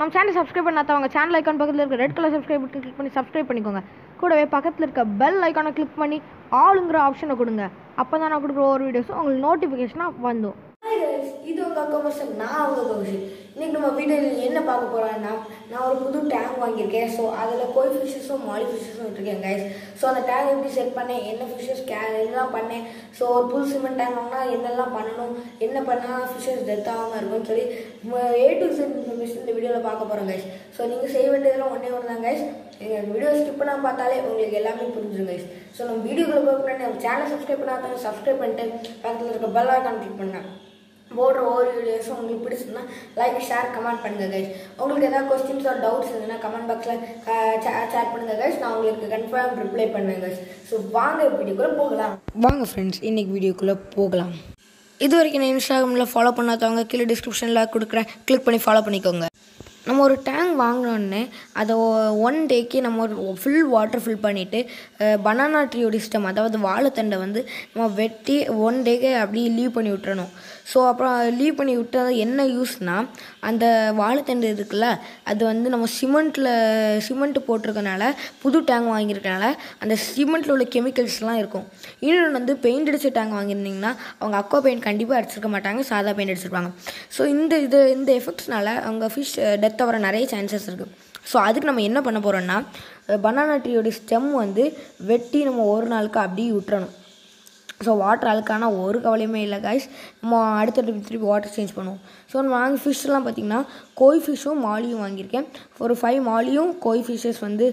நம்ம channel subscribe பண்ணாதவங்க channel icon பக்கத்தில் இருக்க red colour subscribe button click பண்ணி சப்ஸ்கிரைப் பண்ணிக்கோங்க கூடவே பக்கத்தில் இருக்க பெல் ஐக்கானை கிளிக் பண்ணி ஆளுங்கிற ஆப்ஷனை கொடுங்க அப்போ தான் நான் கொடுக்குற ஒரு வீடியோஸும் உங்களுக்கு நோட்டிஃபிகேஷனாக வந்துடும் ஹாய் guys இது உங்கள் கமர்ஷன் நான் உங்கள் கமர்ஷன் இன்னைக்கு நம்ம வீடியோவில் என்ன பார்க்க போகிறோம்னா நான் ஒரு புது டேங்க் வாங்கியிருக்கேன் ஸோ அதில் கோய் ஃபிஷஸும் மாலி ஃபிஷஸும் விட்டுருக்கேன் கைஸ் ஸோ அந்த டேங்க் எப்படி செட் பண்ணேன் என்ன ஃபிஷஸ் கே எல்லாம் பண்ணேன் ஸோ ஒரு புது சிமெண்ட் டேங்க் வாங்கினா என்னெல்லாம் பண்ணணும் என்ன பண்ணால் ஃபிஷஸ் டெத் ஆகாமல் இருக்கும்னு சொல்லி ஏ டு செட் இன்ஃபர்மேஷன் இந்த வீடியோவில் பார்க்க போகிறோம் கைஸ் ஸோ நீங்கள் செய்ய வேண்டியதெல்லாம் ஒன்றே ஒன்று தான் கைஸ் நீங்கள் வீடியோ ஸ்கிப் பண்ணாம பார்த்தாலே உங்களுக்கு எல்லாமே புரிஞ்சிடும் கைஸ் ஸோ நம்ம வீடியோக்குள்ள போக முன்னாடி நம்ம சேனல் சப்ஸ்கிரைப் பண்ணாதவங்க சப்ஸ்கிரைப் பண்ணிட்டு பக்கத்தில் இருக்க பெல் ஐக்கான் கிளிக் பண்ணேன் போடுற ஒவ்வொரு வீடியோஸும் உங்களுக்கு பிடிச்சிருந்தா லைக் ஷேர் கமெண்ட் பண்ணுங்க கைஸ் உங்களுக்கு ஏதாவது கொஸ்டின்ஸ் ஆர் டவுட்ஸ் இருந்ததுன்னா கமெண்ட் பாக்ஸில் ஷேர் பண்ணுங்க கைஸ் நான் உங்களுக்கு கன்ஃபார்ம் ரிப்ளை பண்ணுவேன் கைஸ் ஸோ வாங்க வீடியோக்குள்ளே போகலாம் வாங்க ஃப்ரெண்ட்ஸ் இன்னைக்கு வீடியோக்குள்ளே போகலாம் இது வரைக்கும் நான் இன்ஸ்டாகிராமில் ஃபாலோ பண்ணாதவங்க கீழே டிஸ்கிரிப்ஷனில் கொடுக்குறேன் கிளிக் பண்ணி ஃபாலோ பண்ணிக்கோங்க நம்ம ஒரு டேங்க் வாங்கினோடனே அதை ஒன் டேக்கு நம்ம ஒரு ஃபுல் வாட்டர் ஃபில் பண்ணிவிட்டு பனானா ட்ரீயோட சிஸ்டம் அதாவது வாழைத்தண்டை வந்து நம்ம வெட்டி ஒன் டேக்கு அப்படியே லீவ் பண்ணி விட்டுறணும் ஸோ அப்புறம் லீவ் பண்ணி விட்டது என்ன யூஸ்னால் அந்த வாழைத்தண்டு இருக்குல்ல அது வந்து நம்ம சிமெண்ட்டில் சிமெண்ட் போட்டிருக்கனால புது டேங்க் வாங்கியிருக்கனால அந்த சிமெண்ட்டில் உள்ள கெமிக்கல்ஸ்லாம் இருக்கும் இன்னொன்று வந்து பெயிண்ட் அடிச்ச டேங்க் வாங்கியிருந்தீங்கன்னா அவங்க அக்வா பெயிண்ட் கண்டிப்பாக அடிச்சிருக்க மாட்டாங்க சாதா பெயிண்ட் அடிச்சிருப்பாங்க ஸோ இந்த இது இந்த எஃபெக்ட்ஸ்னால அவங்க ஃபிஷ் டெத் ஆகிற நிறைய சான்சஸ் இருக்குது ஸோ அதுக்கு நம்ம என்ன பண்ண போகிறோம்னா பனானா ட்ரீயோட ஸ்டெம் வந்து வெட்டி நம்ம ஒரு நாளுக்கு அப்படியே விட்டுறணும் ஸோ வாட்டர் அழுக்கான ஒரு கவலையுமே இல்லை கைஸ் நம்ம அடுத்த திருப்பி திருப்பி வாட்டர் சேஞ்ச் பண்ணுவோம் ஸோ நம்ம வாங்கி ஃபிஷ்லாம் பார்த்திங்கன்னா கோய் ஃபிஷ்ஷும் மாலியும் வாங்கியிருக்கேன் ஒரு ஃபைவ் மாலியும் கோய் ஃபிஷ்ஷஸ் வந்து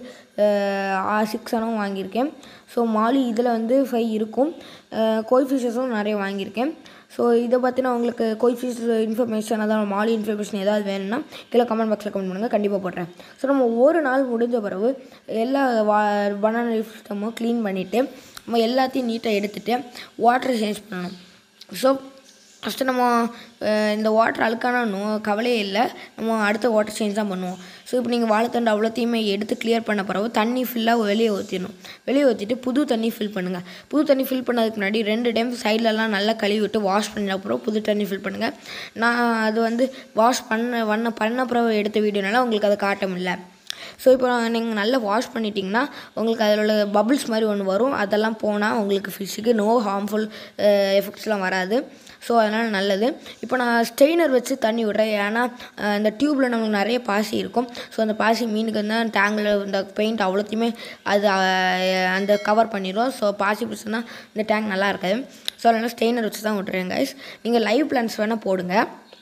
சிக்ஸ் அனும் வாங்கியிருக்கேன் ஸோ மாலி இதில் வந்து ஃபைவ் இருக்கும் கோய் ஃபிஷ்ஷஸும் நிறைய வாங்கியிருக்கேன் ஸோ இதை பற்றின உங்களுக்கு கோய் ஃபிஷ் இன்ஃபர்மேஷன் அதான் மாலி இன்ஃபர்மேஷன் ஏதாவது வேணும்னா கீழே கமெண்ட் பாக்ஸில் கமெண்ட் பண்ணுங்கள் கண்டிப்பாக போடுறேன் ஸோ நம்ம ஒரு நாள் முடிஞ்ச பிறகு எல்லா வா பனானா சிஸ்டமும் க்ளீன் பண்ணிவிட்டு நம்ம எல்லாத்தையும் நீட்டாக எடுத்துகிட்டு வாட்டர் சேஞ்ச் பண்ணணும் ஸோ ஃபஸ்ட்டு நம்ம இந்த வாட்டர் அழுக்கானோ கவலையே இல்லை நம்ம அடுத்த வாட்டர் சேஞ்ச் தான் பண்ணுவோம் ஸோ இப்போ நீங்கள் வாழைத்தண்டு அவ்வளோத்தையுமே எடுத்து கிளியர் பண்ண பிறகு தண்ணி ஃபுல்லாக வெளியே ஊற்றிடணும் வெளியே ஊற்றிட்டு புது தண்ணி ஃபில் பண்ணுங்கள் புது தண்ணி ஃபில் பண்ணதுக்கு முன்னாடி ரெண்டு டைம் சைட்லலாம் நல்லா கழுவி விட்டு வாஷ் பண்ண அப்புறம் புது தண்ணி ஃபில் பண்ணுங்கள் நான் அது வந்து வாஷ் பண்ண பண்ண பண்ண பிறகு எடுத்த வீடியோனால உங்களுக்கு அதை காட்ட முடியல ஸோ இப்போ நீங்கள் நல்லா வாஷ் பண்ணிட்டீங்கன்னா உங்களுக்கு அதில் உள்ள பபிள்ஸ் மாதிரி ஒன்று வரும் அதெல்லாம் போனால் உங்களுக்கு ஃபிஷ்ஷுக்கு நோ ஹார்ம்ஃபுல் எஃபெக்ட்ஸ்லாம் வராது ஸோ அதனால் நல்லது இப்போ நான் ஸ்டெய்னர் வச்சு தண்ணி விட்றேன் ஏன்னா இந்த டியூப்பில் நமக்கு நிறைய பாசி இருக்கும் ஸோ அந்த பாசி மீனுக்கு வந்து டேங்கில் இந்த பெயிண்ட் அவ்வளோத்தையுமே அது அந்த கவர் பண்ணிடும் ஸோ பாசி பிடிச்சுன்னா இந்த டேங்க் நல்லா இருக்காது ஸோ அதனால் ஸ்டெய்னர் வச்சு தான் விட்றேன் கைஸ் நீங்கள் லைவ் பிளான்ஸ் வேணால் போடுங்க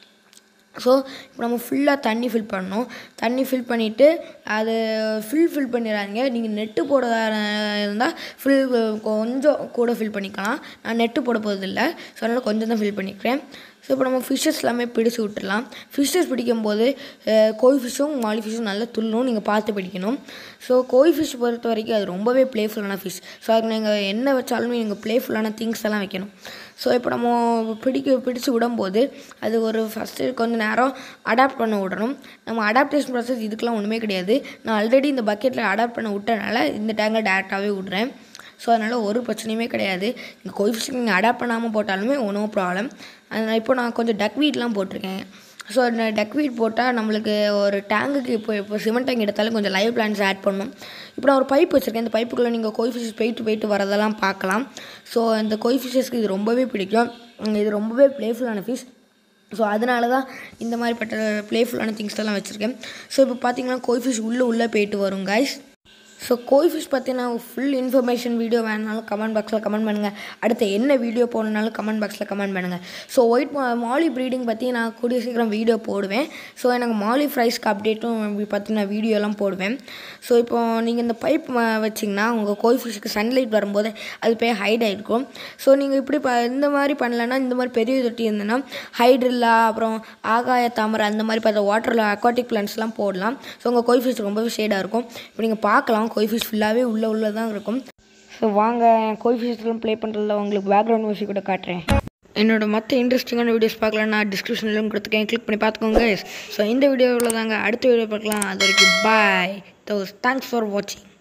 ஸோ இப்போ நம்ம ஃபுல்லாக தண்ணி ஃபில் பண்ணணும் தண்ணி ஃபில் பண்ணிவிட்டு அது ஃபில் ஃபில் பண்ணிடாதீங்க நீங்கள் நெட்டு போடுறதா இருந்தால் ஃபில் கொஞ்சம் கூட ஃபில் பண்ணிக்கலாம் நான் நெட்டு போட போகிறதில்ல ஸோ அதனால் கொஞ்சம் தான் ஃபில் பண்ணிக்கிறேன் ஸோ இப்போ நம்ம ஃபிஷ்ஷஸ் எல்லாமே பிடிச்சி விட்டுடலாம் ஃபிஷ்ஷஸ் பிடிக்கும்போது கோய் ஃபிஷ்ஷும் மாலி ஃபிஷ்ஷும் நல்லா துள்ளும் நீங்கள் பார்த்து பிடிக்கணும் ஸோ கோய் ஃபிஷ் பொறுத்த வரைக்கும் அது ரொம்பவே ப்ளேஃபுல்லான ஃபிஷ் ஸோ அதுக்கு நீங்கள் என்ன வச்சாலுமே நீங்கள் ப்ளேஃபுல்லான திங்ஸ் எல்லாம் வைக்கணும் ஸோ இப்போ நம்ம பிடிக்க பிடிச்சி விடும்போது அது ஒரு ஃபஸ்ட்டு கொஞ்சம் நேரம் அடாப்ட் பண்ண விடணும் நம்ம அடாப்டேஷன் ப்ராசஸ் இதுக்கெலாம் ஒன்றுமே கிடையாது நான் ஆல்ரெடி இந்த பக்கெட்டில் அடாப்ட் பண்ண விட்டனால இந்த டேங்கில் டேரெக்டாகவே விட்றேன் ஸோ அதனால் ஒரு பிரச்சனையுமே கிடையாது இந்த கோய் ஃபிஷ்ஷுக்கு நீங்கள் அடாப்ட் பண்ணாமல் போட்டாலுமே ஒன்றும் ப்ராப்ளம் அதனால் இப்போ நான் கொஞ்சம் டக் வீட்லாம் போட்டிருக்கேன் ஸோ அந்த டக் வீட் போட்டால் நம்மளுக்கு ஒரு டேங்குக்கு இப்போ இப்போ சிமெண்ட் டேங்க் எடுத்தாலும் கொஞ்சம் லைவ் பிளான்ஸ் ஆட் பண்ணணும் இப்போ நான் ஒரு பைப் வச்சுருக்கேன் இந்த பைப்புக்குள்ளே நீங்கள் கோய் ஃபிஷஸ் போயிட்டு போயிட்டு வரதெல்லாம் பார்க்கலாம் ஸோ இந்த கோய் ஃபிஷஸ்க்கு இது ரொம்பவே பிடிக்கும் இது ரொம்பவே ப்ளேஃபுல்லான ஃபிஷ் ஸோ அதனால தான் இந்த மாதிரிப்பட்ட ப்ளேஃபுல்லான திங்ஸ் எல்லாம் வச்சுருக்கேன் ஸோ இப்போ பார்த்தீங்கன்னா கோய் ஃபிஷ் உள்ளே உள்ளே போயிட்டு வரும் கைஸ் ஸோ கோய் ஃபிஷ் பற்றின ஃபுல் இன்ஃபர்மேஷன் வீடியோ வேணுனாலும் கமெண்ட் பாக்ஸில் கமெண்ட் பண்ணுங்கள் அடுத்து என்ன வீடியோ போடணுனாலும் கமெண்ட் பாக்ஸில் கமெண்ட் பண்ணுங்கள் ஸோ ஒயிட் மாலி ப்ரீடிங் பற்றி நான் கூடிய சீக்கிரம் வீடியோ போடுவேன் ஸோ எனக்கு மாலி ஃப்ரைஸ்க்கு அப்டேட்டும் பற்றின வீடியோலாம் போடுவேன் ஸோ இப்போ நீங்கள் இந்த பைப் வச்சிங்கன்னா உங்கள் கோய் ஃபிஷ்ஷுக்கு சன்லைட் வரும்போது அது போய் ஹைட் ஆகிருக்கும் ஸோ நீங்கள் இப்படி ப இந்த மாதிரி பண்ணலன்னா இந்த மாதிரி பெரிய தொட்டி இருந்ததுன்னா ஹைட்ரில்லா அப்புறம் ஆகாய தாமரை அந்த மாதிரி பார்த்தா வாட்டரில் அக்வாட்டிக் பிளான்ஸ்லாம் போடலாம் ஸோ உங்கள் கோய் ஃபிஷ் ரொம்பவே ஷேடாக இருக்கும் இப்போ நீங்கள் பார்க்கலாம் கோய் ஃபிஷ் ஃபுல்லாகவே உள்ளே உள்ளே தான் இருக்கும் ஸோ வாங்க கோய் ஃபிஷ்லாம் ப்ளே பண்ணுறதுல உங்களுக்கு பேக்ரவுண்ட் மியூசிக் கூட காட்டுறேன் என்னோட மற்ற இன்ட்ரெஸ்டிங்கான வீடியோஸ் பார்க்கலாம் நான் டிஸ்கிரிப்ஷன்லையும் கொடுத்துருக்கேன் கிளிக் பண்ணி பார்த்துக்கோங்க ஸோ இந்த வீடியோவில் தாங்க அடுத்த வீடியோ பார்க்கலாம் அது வரைக்கும் பாய் தோஸ் தேங்க்ஸ் ஃபார் வாட்சிங்